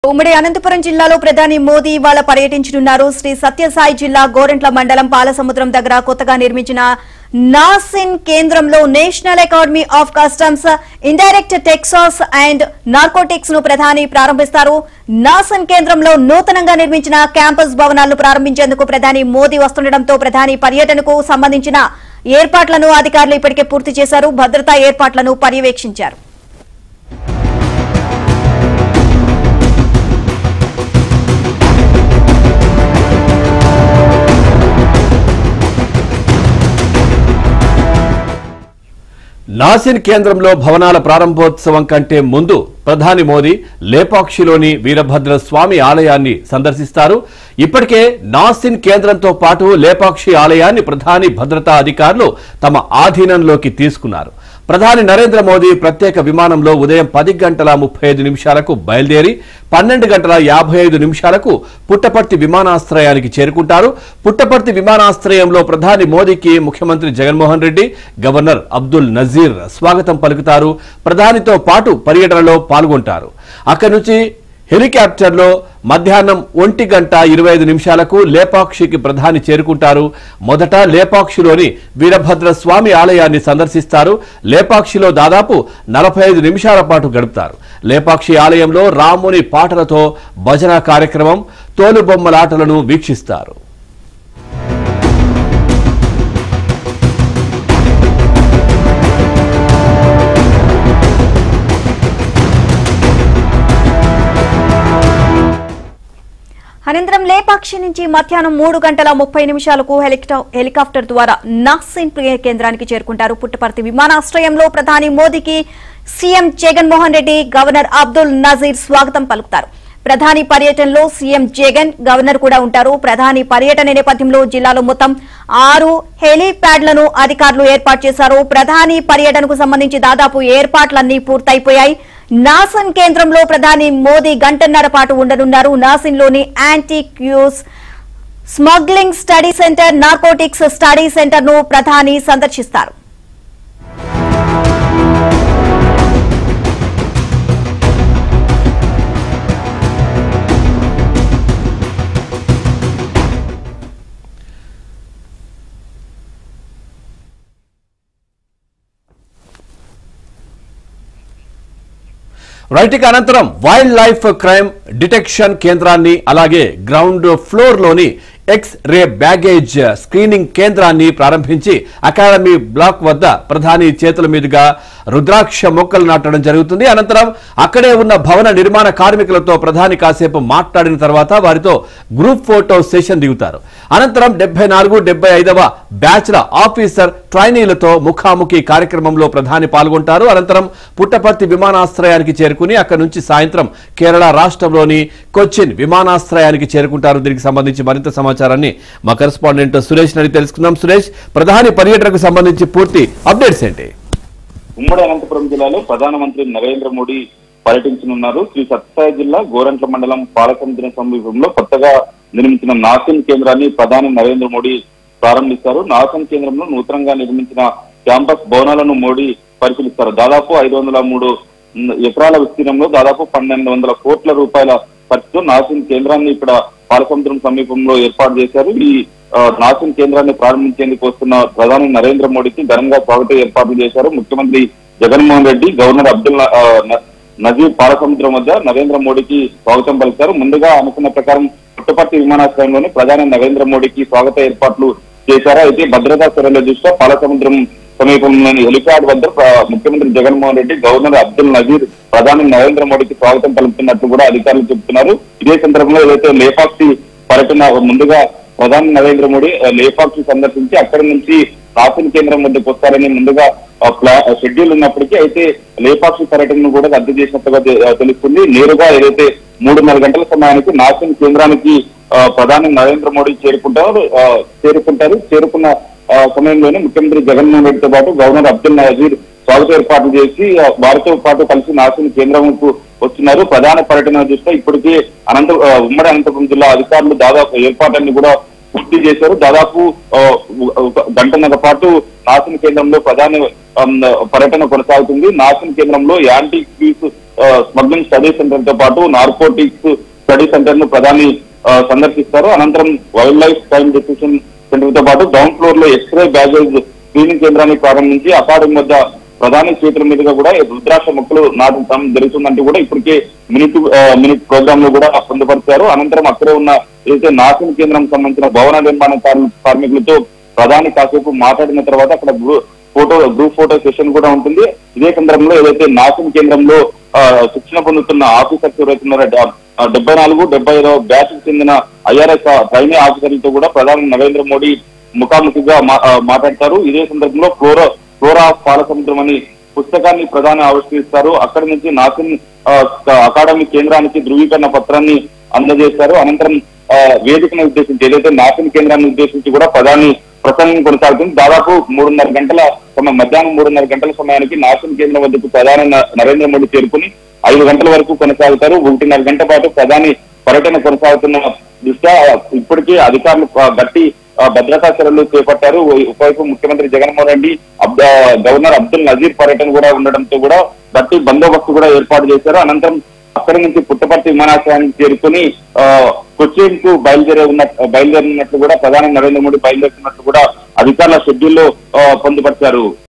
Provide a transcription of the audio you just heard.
ఉమ్మడి అనంతపురం జిల్లాలో ప్రధాని మోదీ ఇవాళ పర్యటించనున్నారు శ్రీ సత్యసాయి జిల్లా గోరంట్ల మండలం పాలసముద్రం దగ్గర కొత్తగా నిర్మించిన నాసిన్ కేంద్రంలో national academy of customs indirect taxes and narcotics ను ప్రధాని ప్రారంభిస్తారు నాసిన్ కేంద్రంలో నూతనంగా నిర్మించిన క్యాంపస్ భవనాలను ప్రారంభించేందుకు ప్రధాని మోదీ వస్తుండటంతో ప్రధాని పర్యటనకు సంబంధించిన ఏర్పాట్లను అధికారులు ఇప్పటికే పూర్తి చేశారు భద్రతా ఏర్పాట్లను పర్యవేక్షించారు నాసిన్ కేంద్రంలో భవనాల ప్రారంభోత్సవం కంటే ముందు ప్రధాని మోదీ లేపాక్షిలోని వీరభద్ర స్వామి ఆలయాన్ని సందర్శిస్తారు ఇప్పటికే నాసిన్ కేంద్రంతో పాటు లేపాక్షి ఆలయాన్ని ప్రధాని భద్రతా అధికారులు తమ ఆధీనంలోకి తీసుకున్నారు ప్రధాని నరేంద్ర మోదీ ప్రత్యేక విమానంలో ఉదయం పది గంటల ముప్పై ఐదు నిమిషాలకు బయలుదేరి పన్నెండు గంటల యాభై ఐదు నిమిషాలకు పుట్టపర్తి విమానాశ్రయానికి చేరుకుంటారు పుట్టపర్తి విమానాశ్రయంలో ప్రధాని మోదీకి ముఖ్యమంత్రి జగన్మోహన్ రెడ్డి గవర్నర్ అబ్దుల్ నజీర్ స్వాగతం పలుకుతారు ప్రధానితో పాటు పర్యటనలో పాల్గొంటారు అక్కడి నుంచి హెలికాప్టర్లో మధ్యాహ్నం ఒంటి గంట ఇరవై ఐదు నిమిషాలకు లేపాక్షికి ప్రధాని చేరుకుంటారు మొదట లేపాక్షిలోని వీరభద్ర స్వామి ఆలయాన్ని సందర్శిస్తారు లేపాక్షిలో దాదాపు నలభై ఐదు నిమిషాల పాటు గడుపుతారు లేపాక్షి ఆలయంలో రాముని పాటలతో భజన కార్యక్రమం తోలుబొమ్మలాటలను వీక్షిస్తారు అనంతరం లేపాక్షి నుంచి మధ్యాహ్నం మూడు గంటల ముప్పై నిమిషాలకు హెలిక్ట- హెలికాప్టర్ ద్వారా నాక్సిన్ కేంద్రానికి చేరుకుంటారు పుట్టపర్తి విమానాశ్రయంలో ప్రధాని మోదీకి సీఎం జగన్మోహన్ రెడ్డి గవర్నర్ అబ్దుల్ నజీర్ స్వాగతం పలుకుతారు ప్రధాని పర్యటనలో సీఎం జగన్ గవర్నర్ కూడా ఉంటారు ప్రధాని పర్యటన నేపథ్యంలో జిల్లాలో మొత్తం ఆరు హెలీప్యాడ్లను అధికారులు ఏర్పాటు చేశారు ప్రధాని పర్యటనకు సంబంధించి దాదాపు ఏర్పాట్లన్నీ పూర్తయిపోయాయి నాసన్ కేంద్రంలో ప్రధాని మోదీ గంటన్నర పాటు ఉండనున్నారు నాసిన్లోని యాంటీ క్యూస్ smuggling study centre narcotics study centre ను ప్రధాని సందర్శిస్తారు రైట్ ఇక అనంతరం వైల్డ్ లైఫ్ క్రైమ్ డిటెక్షన్ కేంద్రాన్ని అలాగే గ్రౌండ్ ఫ్లోర్ లోని ఎక్స్ రే బ్యాగేజ్ స్క్రీనింగ్ కేంద్రాన్ని ప్రారంభించి అకాడమీ బ్లాక్ వద్ద ప్రధాని చేతుల మీదుగా రుద్రాక్ష మొక్కలు నాటడం జరుగుతుంది అనంతరం అక్కడే ఉన్న భవన నిర్మాణ కార్మికులతో ప్రధాని కాసేపు మాట్లాడిన తర్వాత వారితో గ్రూప్ ఫోటో సెషన్ దిగుతారు అనంతరం డెబ్బై నాలుగు డెబ్బై ఐదవ బ్యాచ్ల ఆఫీసర్ ట్రైనీలతో ముఖాముఖి కార్యక్రమంలో ప్రధాని పాల్గొంటారు అనంతరం పుట్టపర్తి విమానాశ్రయానికి చేరుకుని అక్కడి నుంచి సాయంత్రం కేరళ రాష్ట్రంలోని కొచ్చిన్ విమానాశ్రయానికి చేరుకుంటారు దీనికి సంబంధించి మరింత సమాచారాన్ని మా కరెస్పాండెంట్ సురేష్ నడి తెలుసుకుందాం సురేష్ ప్రధాని పర్యటనకు సంబంధించి పూర్తి అప్డేట్స్ ఏంటి ఉమ్మడి అనంతపురం జిల్లాలో ప్రధానమంత్రి నరేంద్ర మోడీ పర్యటించనున్నారు శ్రీ సత్యసాయి జిల్లా గోరంట్ల మండలం పాలసముద్రం సమీపంలో కొత్తగా నిర్మించిన నాసిన్ కేంద్రాన్ని ప్రధాని నరేంద్ర మోడీ ప్రారంభిస్తారు నాసిన్ కేంద్రంలో నూతనంగా నిర్మించిన క్యాంపస్ భవనాలను మోడీ పరిశీలిస్తారు దాదాపు ఐదు వందల మూడు ఎకరాల విస్తీర్ణంలో దాదాపు పన్నెండు వందల కోట్ల రూపాయల ఖర్చుతో నాసిన్ కేంద్రాన్ని ఇక్కడ పాలసముద్రం సమీపంలో ఏర్పాటు చేశారు ఈ ఆ, నాసిన్ కేంద్రాన్ని ప్రారంభించేందుకు వస్తున్న ప్రధాని నరేంద్ర మోడీకి ఘనంగా స్వాగత ఏర్పాట్లు చేశారు ముఖ్యమంత్రి జగన్మోహన్ రెడ్డి గవర్నర్ అబ్దుల్ న- ఆ, న- నజీర్ పాలసముద్రం వద్ద నరేంద్ర మోడీకి స్వాగతం పలికారు ముందుగా అనుకున్న ప్రకారం పుట్టపర్తి విమానాశ్రయంలోని ప్రధాని నరేంద్ర మోడీకి స్వాగత ఏర్పాట్లు చేశారు అయితే భద్రతా చర్యల దృష్ట్యా పాలసముద్రం సమీపంలోని హెలిప్యాడ్ వద్ద ప్ర- ముఖ్యమంత్రి జగన్మోహన్ రెడ్డి గవర్నర్ అబ్దుల్ నజీర్ ప్రధాని నరేంద్ర మోడీకి స్వాగతం పలుకుతున్నట్లు కూడా అధికారులు చెబుతున్నారు ఇదే సందర్భంలో ఏదైతే లేపాక్షి పర్యటన ముందుగా ప్రధాని నరేంద్ర మోడీ ఆ, లేపాక్షి సందర్శించి అక్కడి నుంచి నాసిన్ కేంద్రం వద్దకు వస్తారని ముందుగా ఆ, ప్లా- ఆ, షెడ్యూల్ ఉన్నప్పటికీ అయితే లేపాక్షి పర్యటనను కూడా రద్దు చేసినట్టుగా తె- ఆ, తెలుస్తుంది నేరుగా ఏదైతే మూడున్నర గంటల సమయానికి నాసిన్ కేంద్రానికి ఆ, ప్రధాని నరేంద్ర మోడీ చేరుకుంటారు ఆ, చేరుకుంటారు చేరుకున్న ఆ, సమయంలోనే ముఖ్యమంత్రి జగన్మోహన్ రెడ్డితో పాటు గవర్నర్ అబ్దుల్ నజీర్ స్వాగత ఏర్పాట్లు చేసి ఆ, వారితో పాటు కలిసి నాసిన్ కేంద్రంకు వస్తున్నారు ప్రధాన పర్యటన దృష్ట్యా ఇప్పటికే అనంత ఆ, ఉమ్మడి అనంతపురం జిల్లా అధికారులు దాదాపు ఏర్పాట్లన్నీ కూడా పూర్తి చేశారు దాదాపు ఆ, ఒక గంటన్నర పాటు నాసిన్ కేంద్రంలో ప్రధాని ఆమ్, పర్యటన కొనసాగుతుంది నాసిన్ కేంద్రంలో యాంటీ క్యూస్ స్మగ్లింగ్ స్టడీ సెంటర్ తో పాటు నార్కోటిక్స్ స్టడీ సెంటర్ ను ప్రధాని ఆ, సందర్శిస్తారు అనంతరం wildlife crime detection centre తో పాటు గ్రౌండ్ ఫ్లోర్ లో ఎక్స్రే బ్యాగేజ్ స్క్రీనింగ్ కేంద్రాన్ని ప్రారంభించి అకాడమీ వద్ద ప్రధాని చేతుల మీదుగా కూడా ఈ రుద్రాక్ష మొక్కలు నాటడం జరుగుతుందంటూ కూడా ఇప్పటికే మినిట్ ఆ, మినిట్ ప్రోగ్రామ్ లో కూడా పొందుపరిచారు అనంతరం అక్కడే ఉన్న ఏదైతే నాశన కేంద్రం సంబంధించిన భవన నిర్మాణ కార్మి- కార్మికులతో ప్రధాని కాసేపు మాట్లాడిన తర్వాత అక్కడ గ్రూ- ఫోటో గ్రూప్ ఫోటో సెషన్ కూడా ఉంటుంది ఇదే సందర్భంలో ఏదైతే నాశన కేంద్రంలో ఆ, శిక్షణ పొందుతున్న ఆఫీసర్స్ ఎవరైతే ఉన్నారో డ- ఆ, డెబ్బై నాలుగు డెబ్బై ఐదో బ్యాచ్ చెందిన ఐఆర్ఎస్ ట్రైనీ ఆఫీసర్లతో కూడా ప్రధాని నరేంద్ర మోడీ ముఖాముఖిగా మా- ఆ, మాట్లాడతారు ఇదే సందర్భంలో ఫ్లోరా ఫ్లోరా పాల సముద్రం అని పుస్తకాన్ని ప్రధాని ఆవిష్కరిస్తారు అక్కడి నుంచి నాసిన్ ఆ, అకాడమీ కేంద్రానికి ధృవీకరణ పత్రాన్ని అందజేస్తారు అనంతరం ఆ, వేదికను ఉద్దేశించి ఏదైతే నాసిన్ కేంద్రాన్ని ఉద్దేశించి కూడా ప్రధాని ప్రసంగం కొనసాగుతుంది దాదాపు మూడున్నర గంటల సమయం మధ్యాహ్నం మూడున్నర గంటల సమయానికి నాసిన్ కేంద్రం వద్దకు ప్రధాని న- నరేంద్ర మోడీ చేరుకుని ఐదు గంటల వరకు కొనసాగుతారు ఒకటిన్నర గంట పాటు ప్రధాని పర్యటన కొనసాగుతున్న దృష్ట్యా ఇప్పటికే అధికారులు ఆ, గట్టి ఆ, భద్రతా చర్యలు చేపట్టారు ఓ- ఒకవైపు ముఖ్యమంత్రి జగన్మోహన్ రెడ్డి అబ్- ఆ, గవర్నర్ అబ్దుల్ నజీర్ పర్యటన కూడా ఉండడంతో కూడా గట్టి బందోబస్తు కూడా ఏర్పాటు చేశారు అనంతరం అక్కడి నుంచి పుట్టపర్తి విమానాశ్రయానికి చేరుకుని ఆ, కొచ్చిన్ కు బయలుదేరే ఉన్న బయలుదేరినట్లు కూడా ప్రధాని నరేంద్ర మోడీ బయలుదేరుతున్నట్లు కూడా అధికారుల షెడ్యూల్లో ఆ, పొందుపరిచారు